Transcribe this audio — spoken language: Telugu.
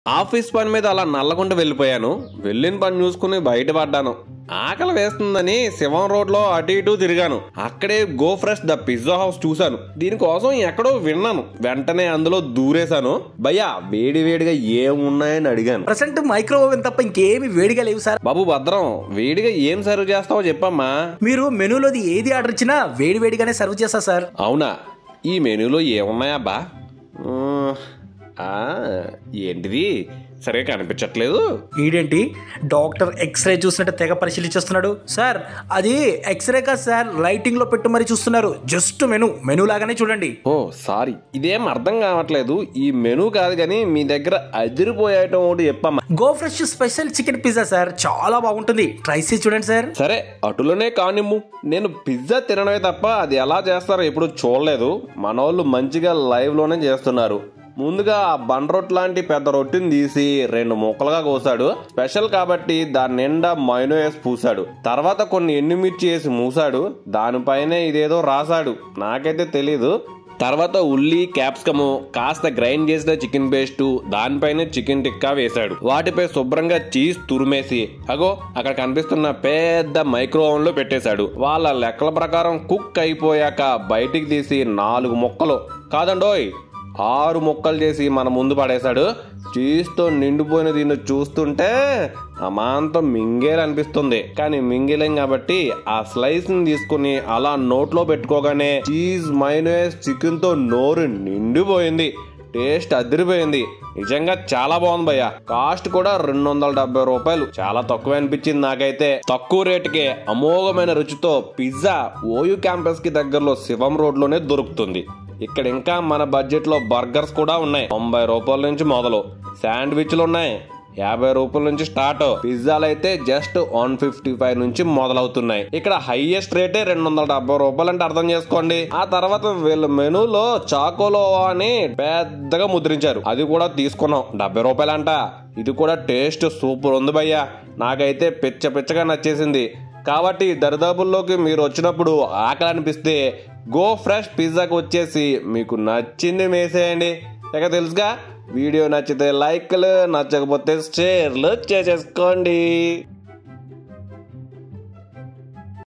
ఆఫీస్ పని మీద అలా నల్లకుండా వెళ్ళిపోయాను వెళ్ళిన పని చూసుకుని బయటపడ్డాను ఆకలి వేస్తుందని శివం రోడ్ లో అటు ఇటు తిరిగాను అక్కడే Go Fresh the pizza house చూశాను దీనికోసం ఎక్కడో విన్నాను వెంటనే అందులో దూరేశాను భయ్యా వేడి వేడిగా ఏమున్నాయని అడిగాను ప్రజెంట్ మైక్రో ఓవెన్ తప్ప ఇంకేమి వేడిగా లేవు సార్ బాబు భద్రం వేడిగా ఏం సర్వ్ చేస్తావో చెప్పమ్మా మీరు మెనూలోది ఏది ఆర్డర్ ఇచ్చినా వేడి వేడిగానే సర్వ్ చేస్తా సార్ అవునా ఈ మెనూలో ఏమున్నాయబ్బా మ్మ్. ఆ, ఏంటిది సరిగా కనిపించట్లేదు ఈడేంటి డాక్టర్ ఎక్స్రే చూసినట్టు తెగ పరిశీలించేస్తున్నాడు సార్ అది ఎక్స్రే కాదు సార్ లైటింగ్ లో పెట్టు మరి చూస్తున్నారు జస్ట్ మెనూ మెనూ లాగానే చూడండి ఓ సారీ ఇదేం అర్థం కావట్లేదు ఈ మెనూ కాదు కానీ మీ దగ్గర అదిరిపోయే ఐటమ్ ఒకటి చెప్పమ్మా Go Fresh special chicken pizza sir చాలా బాగుంటుంది ట్రై చేసి చూడండి సార్ సరే అటులోనే కానిమ్ము నేను పిజ్జా తినడమే తప్ప అది ఎలా చేస్తారో ఎప్పుడు చూడలేదు మనోళ్ళు మంచిగా లైవ్ లోనే చేస్తున్నారు ముందుగా ఆ బండ్రొట్ లాంటి పెద్ద రొట్టిని తీసి రెండు ముక్కలుగా కోసాడు స్పెషల్ కాబట్టి దాని నిండా మైనో వేసి పూసాడు తర్వాత కొన్ని ఎండుమిర్చి వేసి మూసాడు దానిపైనే ఇదేదో రాశాడు నాకైతే తెలీదు తర్వాత ఉల్లి క్యాప్సికము కాస్త గ్రైండ్ చేసిన చికెన్ పేస్ట్ దానిపైన చికెన్ టిక్కా వేశాడు వాటిపై శుభ్రంగా చీజ్ తురిమేసి అగో అక్కడ కనిపిస్తున్న పెద్ద మైక్రో ఓవెన్ లో పెట్టేశాడు వాళ్ళ లెక్కల ప్రకారం కుక్ అయిపోయాక బయటికి తీసి నాలుగు ముక్కలు కాదండోయ్ ఆరు ముక్కలు చేసి మన ముందు పడేశాడు చీజ్తో నిండిపోయిన దీన్ని చూస్తుంటే అమాంతం మింగేలనిపిస్తుంది కానీ మింగేలేం కాబట్టి ఆ స్లైస్ ని తీసుకుని అలా నోట్లో పెట్టుకోగానే చీజ్ మైనస్ చికెన్ తో నోరు నిండిపోయింది టేస్ట్ అదిరిపోయింది నిజంగా చాలా బాగుంది భయ్య కాస్ట్ కూడా రెండు వందల డెబ్బై రూపాయలు చాలా తక్కువ అనిపించింది నాకైతే తక్కువ రేటుకే అమోఘమైన రుచితో పిజ్జా ఓయూ క్యాంపస్ కి దగ్గరలో శివం రోడ్ లోనే దొరుకుతుంది ఇక్కడ ఇంకా మన బడ్జెట్ లో బర్గర్స్ కూడా ఉన్నాయి తొంభై రూపాయల నుంచి మొదలు శాండ్విచ్లు ఉన్నాయి యాభై రూపాయల నుంచి స్టార్ట్ పిజ్జాలు అయితే జస్ట్ వన్ ఫిఫ్టీ ఫైవ్ నుంచి మొదలవుతున్నాయి ఇక్కడ హైయెస్ట్ రేటే రెండు వందల డెబ్బై రూపాయలు అంటే అర్థం చేసుకోండి ఆ తర్వాత వీళ్ళ మెనూలో చాకోలో అని పెద్దగా ముద్రించారు అది కూడా తీసుకున్నాం డెబ్బై రూపాయలంట ఇది కూడా టేస్ట్ సూపర్ ఉంది భయ్యా నాకైతే పిచ్చ పిచ్చగా నచ్చేసింది కాబట్టి దరిదాపుల్లోకి మీరు వచ్చినప్పుడు ఆకలి అనిపిస్తే గో ఫ్రెష్ పిజ్జాకి వచ్చేసి మీకు నచ్చింది వేసేయండి ఇక తెలుసుగా వీడియో నచ్చితే లైక్లు నచ్చకపోతే షేర్లు చేసేసుకోండి